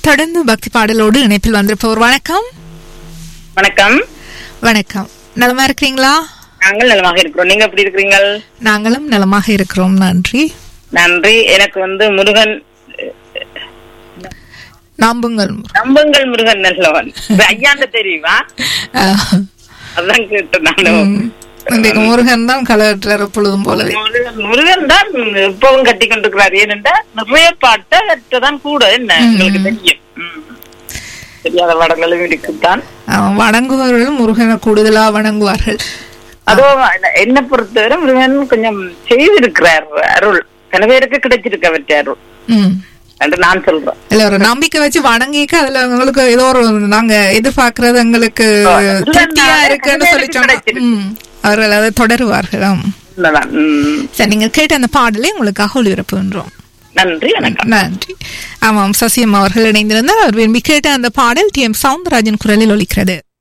தொடர்ந்து பக்தி பாடலோடு இணைப்பில் வந்திருப்பவர் வணக்கம் வணக்கம் வணக்கம் நலமா இருக்கிறீங்களா நாங்கள் நலமாக இருக்கிறோம் நீங்க எப்படி இருக்கிறீங்கள் நாங்களும் நலமாக இருக்கிறோம் நன்றி நன்றி எனக்கு வந்து முருகன் நாம்புங்கள் நம்புங்கள் முருகன் நல்லவன் இது ஐயாண்ட தெரியுமா அஹ், அதான் கேட்டேன் நானும் உம், இன்றைக்கு முருகன் தான் கலற்றார் எப்பொழுதும் போலவே முருகன் முருகன் தான் இப்பவும் கட்டி கொண்டிருக்கிறார் ஏனென்றா நிறைய பாட்டை தான் கூட என்ன உங்களுக்கு தெரியும் ம். தெரியாத பாடல்களும் இருக்குத்தான் அஹ், வணங்குபவர்கள் முருகனை கூடுதலா வணங்குவார்கள் அதுவும் என்ன பொறுத்தவரை முருகன் கொஞ்சம் செய்திருக்கிறார் அருள் சில பேருக்கு கிடைச்சிருக்கு அவற்றை அருள் ம் என்று நான் சொல்றேன் இல்ல ஒரு நம்பிக்கை வச்சு வணங்கிக்க அதுல உங்களுக்கு ஏதோ ஒரு நாங்க எதிர்பார்க்கறது எங்களுக்கு திருப்தியா இருக்குன்னு சொல்லி சொன்னா ம், அவர்கள் அதை தொடருவார்கள் ஆம். உண்மைதான். ம். சரி நீங்க கேட்ட அந்த பாடலை உங்களுக்காக ஒளிபரப்புகின்றோம் நன்றி வணக்கம் நன்றி ஆமாம் சசியம் அவர்கள் இணைந்திருந்தார் அவர் விரும்பி கேட்ட அந்த பாடல் டி எம் சவுந்தரராஜன் குரலில் ஒலிக்கிறது